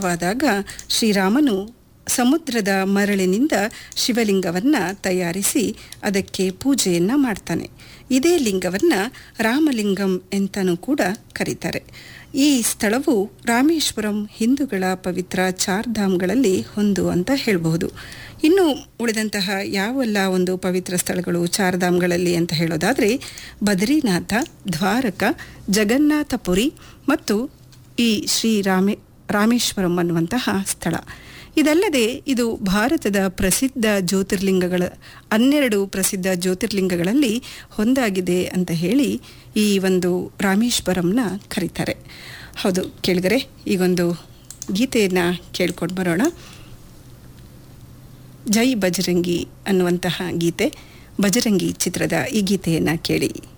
ಪ್ರಾರಂಭವಾದಾಗ ಶ್ರೀರಾಮನು ಸಮುದ್ರದ ಮರಳಿನಿಂದ ಶಿವಲಿಂಗವನ್ನು ತಯಾರಿಸಿ ಅದಕ್ಕೆ ಪೂಜೆಯನ್ನು ಮಾಡ್ತಾನೆ ಇದೇ ಲಿಂಗವನ್ನು ರಾಮಲಿಂಗಂ ಅಂತಲೂ ಕೂಡ ಕರೀತಾರೆ ಈ ಸ್ಥಳವು ರಾಮೇಶ್ವರಂ ಹಿಂದೂಗಳ ಪವಿತ್ರ ಚಾರ್ಧಾಮ್ಗಳಲ್ಲಿ ಒಂದು ಅಂತ ಹೇಳಬಹುದು ಇನ್ನು ಉಳಿದಂತಹ ಯಾವೆಲ್ಲ ಒಂದು ಪವಿತ್ರ ಸ್ಥಳಗಳು ಚಾರ್ಧಾಮ್ಗಳಲ್ಲಿ ಅಂತ ಹೇಳೋದಾದರೆ ಬದ್ರಿನಾಥ ದ್ವಾರಕ ಜಗನ್ನಾಥಪುರಿ ಮತ್ತು ಈ ಶ್ರೀ ರಾಮೇ ರಾಮೇಶ್ವರಂ ಅನ್ನುವಂತಹ ಸ್ಥಳ ಇದಲ್ಲದೆ ಇದು ಭಾರತದ ಪ್ರಸಿದ್ಧ ಜ್ಯೋತಿರ್ಲಿಂಗಗಳ ಹನ್ನೆರಡು ಪ್ರಸಿದ್ಧ ಜ್ಯೋತಿರ್ಲಿಂಗಗಳಲ್ಲಿ ಒಂದಾಗಿದೆ ಅಂತ ಹೇಳಿ ಈ ಒಂದು ರಾಮೇಶ್ವರಂನ ಕರೀತಾರೆ ಹೌದು ಕೇಳಿದರೆ ಈಗೊಂದು ಗೀತೆಯನ್ನು ಕೇಳ್ಕೊಂಡು ಬರೋಣ ಜೈ ಬಜರಂಗಿ ಅನ್ನುವಂತಹ ಗೀತೆ ಬಜರಂಗಿ ಚಿತ್ರದ ಈ ಗೀತೆಯನ್ನು ಕೇಳಿ